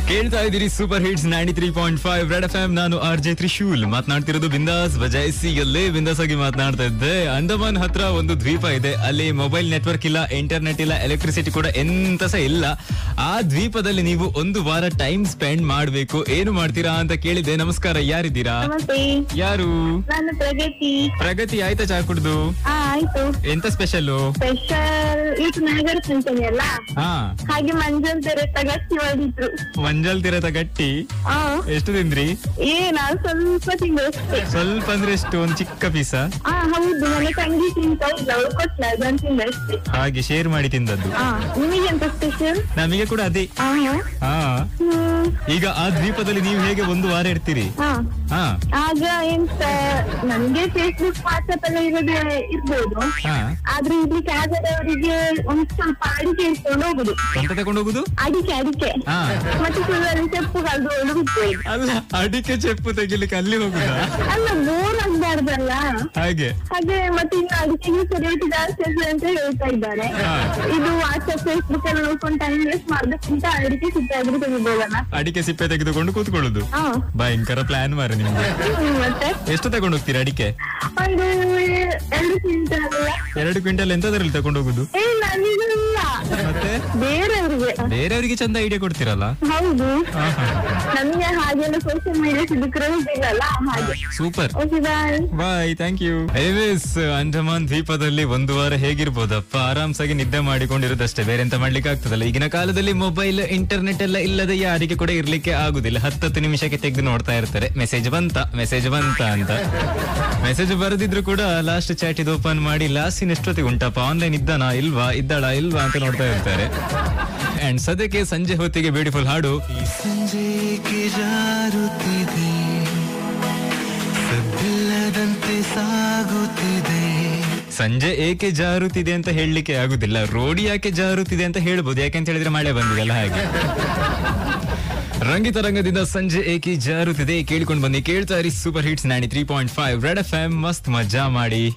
ಕೇಳ್ತಾ ಇದ್ದೀರಿ super hits ninety three point five Red F M ನಾನು ಆರ್ ಜೆ ತ್ರಿಶೂಲ್ ಮಾತನಾಡ್ತಿರೋದು ಬಿಂದಾಸ್ ಬಜಾಯಿಸಿ ಎಲ್ಲೇ ಬಿಂದಾಸ್ ಆಗಿ ಮಾತನಾಡ್ತಾ ಇದ್ದೆ ಅಂಡಮಾನ್ ಹತ್ರ ಒಂದು ದ್ವೀಪ ಇದೆ ಅಲ್ಲಿ ಮೊಬೈಲ್ ನೆಟ್ವರ್ಕ್ ಇಲ್ಲ ಇಂಟರ್ನೆಟ್ ಇಲ್ಲ ಎಲೆಕ್ಟ್ರಿಸಿಟಿ ಕೂಡ ಎಂತ ಸಹ ಇಲ್ಲ ಆ ದ್ವೀಪದಲ್ಲಿ ನೀವು ಒಂದು ವಾರ ಟೈಮ್ ಸ್ಪೆಂಡ್ ಮಾಡ್ಬೇಕು ಏನು ಮಾಡ್ತೀರಾ ಅಂತ ಕೇಳಿದೆ ನಮಸ್ಕಾರ ಯಾರಿದ್ದೀರಾ ನಮಸ್ತೆ ಯಾರು ನಾನು ಪ್ರಗತಿ ಪ್ರಗತಿ ಆಯ್ತಾ ಚಾ ಕುಡ್ದು ಹಾ ಆಯ್ತು ಎಂತ ಸ್ಪೆಷಲ್ ಸ್ಪೆಷಲ್ ಇದು ನಾಗರ ಪಂಚಮಿ ಅಲ್ಲ ಹಾ ಹಾಗೆ ಮಂಜಲ್ ತೆರೆ ತಗಟ್ಟಿ ಮಾಡಿದ್ರು ಮಂಜಲ್ ತಿರತ ಗಟ್ಟಿ ಹಾ ಎಷ್ಟು ತಿಂದ್ರಿ ಏ ನಾನು ಸ್ವಲ್ಪ ತಿಂಗಳು ಅಷ್ಟೇ ಸ್ವಲ್ಪ ಅಂದ್ರೆ ಎಷ್ಟು ಒಂದ್ ಚಿಕ್ಕ ಪೀಸ ಹಾ ಹೌದು ನನ್ನ ತಂಗಿ ತಿಂತ ಇಲ್ಲ ಅವ್ರು ಕೊಟ್ಲ ಅದನ್ನ ತಿಂದ ಅಷ್ಟೇ ಹಾಗೆ ಶೇರ್ ಮಾಡಿ ತಿಂದದ್ದು ಹಾ ನಿಮಗೆಂತ ಸ್ಪೆಷಲ್ ನಮಗೆ ಕೂಡ ಅದೇ ಹಾ ಹಾ ಹ್ಮ್ ಈಗ ಆ ದ್ವೀಪದಲ್ಲಿ ನೀವು ಹೇಗೆ ಒಂದು ವಾರ ಇರ್ತೀರಿ ಹಾ ಹಾ ಆಗ ಎಂತ ನನ್ಗೆ ಫೇಸ್ಬುಕ್ ವಾಟ್ಸ್ಆಪ್ ಎಲ್ಲ ಇರೋದೇ ಇರ್ಬೋದು ಹಾ ಆದ್ರೆ ಇಲ್ಲಿ ಕಾಗದವರಿಗೆ ಒಂದ್ ಸ್ವಲ್ಪ ಅಡಿಕೆ ಇಟ್ಕೊಂಡು ಹೋಗುದು ಎಂತ ತಗೊಂಡು ಹೋಗುದು ಅಡಿಕೆ ಅಡಿಕೆ ಹಾ ಮತ್ತೆ ಫುಲ್ಲಲ್ಲಿ ಚೆಪ್ಪು ಕಲ್ದು ಹೋಗ್ಬೋದು ಅಲ್ಲ ಅಡಿಕೆ ಚೆಪ್ಪು ತೆಗಿಲಿಕ್ಕೆ ಅಲ್ಲಿ ಹೋಗುದಾ ಅಲ್ಲ ಬೋರ್ ಆಗ್ಬಾರ್ದಲ್ಲ ಹಾಗೆ ಹಾಗೆ ಮತ್ತೆ ಇನ್ನು ಅಡಿಕೆಗೆ ರೇಟ್ ಜಾಸ್ತಿ ಆಗ್ತದೆ ಅಂತ ಹೇಳ್ತಾ ಇದ್ದಾರೆ ಹಾ. ಇದು ವಾಟ್ಸ್ಆಪ್ ಫೇಸ್ಬುಕ್ ಎಲ್ಲ ನೋಡ್ಕೊಂಡು ಟೈಮ್ ವೇಸ್ಟ್ ಮಾಡೋದಕ್ಕಿಂತ ಅಡಿಕೆ ಸಿಕ್ಕಾದ್ರೂ ತೆಗಿಬೋದಲ್ಲ ಅಡಿಕೆ ಸಿಪ್ಪೆ ತೆಗೆದುಕೊಂಡು ಕೂತ್ಕೊಳ್ಳುದು ಹಾ ಭಯಂಕರ ಪ್ಲಾನ್ ಮಾರ ನಿಮ್ಗೆ ಹ್ಮ್, ಮತ್ತೆ ಎಷ್ಟು ತಗೊಂಡು ಹೋಗ್ತೀರಾ ಅಡಿಕೆ ಒಂದು ಎರಡು ಕ್ವಿಂಟಲ್ ಅಲ್ಲ ಎರಡು ಕ್ವಿಂಟಲ್ ಎಂತದ್ರಲ್ಲಿ ತಗೊಂಡು ಹೋಗುದು ಏ ನನಗಿಲ್ಲ ಮತ್ತೆ ಬೇರೆಯವ್ರಿಗೆ ಬೇರೆಯವರಿಗೆ ಚಂದ ಐಡಿಯಾ ಕೊಡ್ತೀರಲ್ಲ ಹೌದು ಹಾ ಹಾ ನಮ್ಗೆ ಹಾಗೆಲ್ಲ ಸೋಷಿಯಲ್ ಮೀಡಿಯಾ ಸಿಕ್ಕರೆ ಹೋಗಿಲ್ಲಲ್ಲ ಹಾಗೆ super okay bye bye thank you anyways Andaman ದ್ವೀಪದಲ್ಲಿ ಒಂದು ವಾರ ಹೇಗಿರ್ಬೋದಪ್ಪ ಆರಾಮ್ಸಾಗಿ ನಿದ್ದೆ ಮಾಡಿಕೊಂಡಿರೋದಷ್ಟೇ ಬೇರೆ ಎಂತ ಮಾಡ್ಲಿಕ್ಕೆ ಆಗ್ತದಲ್ಲ ಈಗಿನ ಕಾಲದಲ್ಲಿ ಮೊಬೈಲ್ ಇಂಟರ್ನೆಟ್ ಎಲ್ಲ ಇಲ್ಲದೆ ಯಾರಿಗೆ ಕೂಡ ಇರ್ಲಿಕ್ಕೆ ಆಗುದಿಲ್ಲ ಹತ್ತತ್ತು ನಿಮಿಷಕ್ಕೆ ತೆಗೆದು ನೋಡ್ತಾ ಇರ್ತಾರೆ ಮೆಸೇಜ್ ಬಂತ ಮೆಸೇಜ್ ಬಂತ ಅಂತ ಮೆಸೇಜ್ ಬರೆದಿದ್ರು ಕೂಡ ಲಾಸ್ಟ್ ಚಾಟ್ ಇದು ಓಪನ್ ಮಾಡಿ ಲಾಸ್ಟಿನ ಎಷ್ಟೊತ್ತಿಗೆ ಉಂಟಪ್ಪ ಆನ್ಲೈನ್ ಇದ್ದಾನಾ ಇಲ್ವಾ ಇದ್ದಾಳ ಇಲ್ವಾ ಅಂತ ನೋಡ್ತಾ ಇರ್ತಾರೆ ಅಂಡ್ ಸದ್ಯಕ್ಕೆ ಸಂಜೆ ಹೊತ್ತಿಗೆ ಬ್ಯೂಟಿಫುಲ್ ಹಾಡು ಸಂಜೆಗೆ ಜಾರುತ್ತಿದೆ ಸದ್ದಿಲ್ಲದಂತೆ ಸಾಗುತ್ತಿದೆ ಸಂಜೆ ಏಕೆ ಜಾರುತ್ತಿದೆ ಅಂತ ಹೇಳಲಿಕ್ಕೆ ಆಗುದಿಲ್ಲ ರೋಡ್ ಯಾಕೆ ಜಾರುತ್ತಿದೆ ಅಂತ ಹೇಳ್ಬೋದು ಯಾಕೆ ಅಂತ ಹೇಳಿದ್ರೆ ಮಳೆ ಬಂದಿದೆಲ್ಲ ಹಾಗೆ ರಂಗಿತ ರಂಗದಿಂದ ಸಂಜೆ ಏಕೆ ಜಾರುತ್ತಿದೆ ಕೇಳ್ಕೊಂಡು ಬನ್ನಿ ಕೇಳ್ತಾ ಇರಿ super hits ninety three point five Red F M ಮಸ್ತ್ ಮಜಾ ಮಾಡಿ